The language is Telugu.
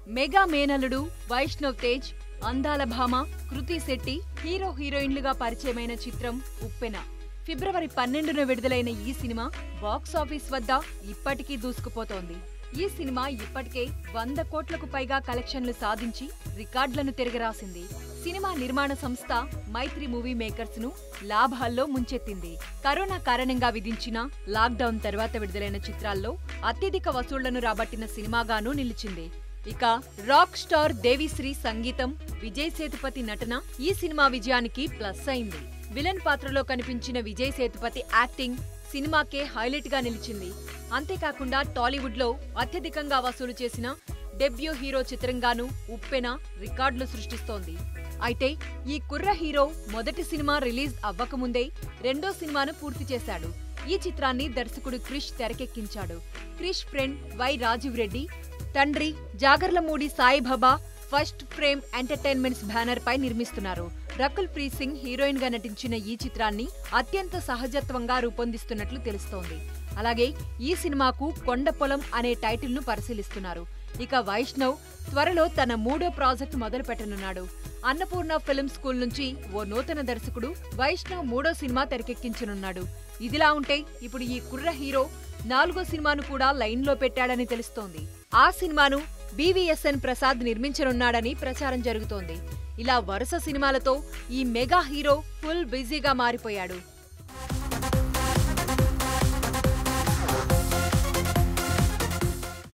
మెగా మేనలుడు వైష్ణవ్ తేజ్ అందాల భామ కృతి శెట్టి హీరో హీరోయిన్లుగా పరిచయమైన చిత్రం ఉప్పెన ఫిబ్రవరి పన్నెండున విడుదలైన ఈ సినిమా బాక్స్ ఆఫీస్ వద్ద ఇప్పటికీ దూసుకుపోతోంది ఈ సినిమా ఇప్పటికే వంద కోట్లకు పైగా కలెక్షన్లు సాధించి రికార్డులను తిరగరాసింది సినిమా నిర్మాణ సంస్థ మైత్రి మూవీ మేకర్స్ ను లాభాల్లో ముంచెత్తింది కరోనా కారణంగా విధించిన లాక్డౌన్ తర్వాత విడుదలైన చిత్రాల్లో అత్యధిక వసూళ్లను రాబట్టిన సినిమాగానూ నిలిచింది ఇక రాక్ స్టార్ దేవిశ్రీ సంగీతం విజయ్ సేతుపతి నటన ఈ సినిమా విజయానికి ప్లస్ అయింది విలన్ పాత్రలో కనిపించిన విజయ్ సేతుపతి యాక్టింగ్ సినిమాకే హైలైట్ గా నిలిచింది అంతేకాకుండా టాలీవుడ్ లో అత్యధికంగా వసూలు చేసిన డెబ్యూ హీరో చిత్రంగానూ ఉప్పెన రికార్డులు సృష్టిస్తోంది అయితే ఈ కుర్ర హీరో మొదటి సినిమా రిలీజ్ అవ్వకముందే రెండో సినిమాను పూర్తి చేశాడు ఈ చిత్రాన్ని దర్శకుడు క్రిష్ తెరకెక్కించాడు క్రిష్ ఫ్రెండ్ వై రాజీవ్ రెడ్డి తండ్రి Jagarlamudi Saibaba First Frame Entertainments banner పై నిర్మిస్తున్నారు రకుల్ ప్రీత్ సింగ్ హీరోయిన్ గా నటించిన ఈ చిత్రాన్ని అత్యంత సహజత్వంగా రూపొందిస్తున్నట్లు తెలుస్తోంది అలాగే ఈ సినిమాకు కొండ పొలం అనే టైటిల్ ను పరిశీలిస్తున్నారు ఇక వైష్ణవ్ త్వరలో తన మూడో ప్రాజెక్ట్ మొదలు పెట్టనున్నాడు అన్నపూర్ణ ఫిల్మ్ స్కూల్ నుంచి ఓ నూతన దర్శకుడు వైష్ణవ్ మూడో సినిమా తెరకెక్కించనున్నాడు ఇదిలా ఉంటే ఇప్పుడు ఈ కుర్ర హీరో నాలుగో సినిమాను కూడా లైన్ లో పెట్టాడని తెలుస్తోంది ఆ సినిమాను బీవీఎస్ఎన్ ప్రసాద్ నిర్మించనున్నాడని ప్రచారం జరుగుతోంది ఇలా వరుస సినిమాలతో ఈ మెగా హీరో ఫుల్ బిజీగా మారిపోయాడు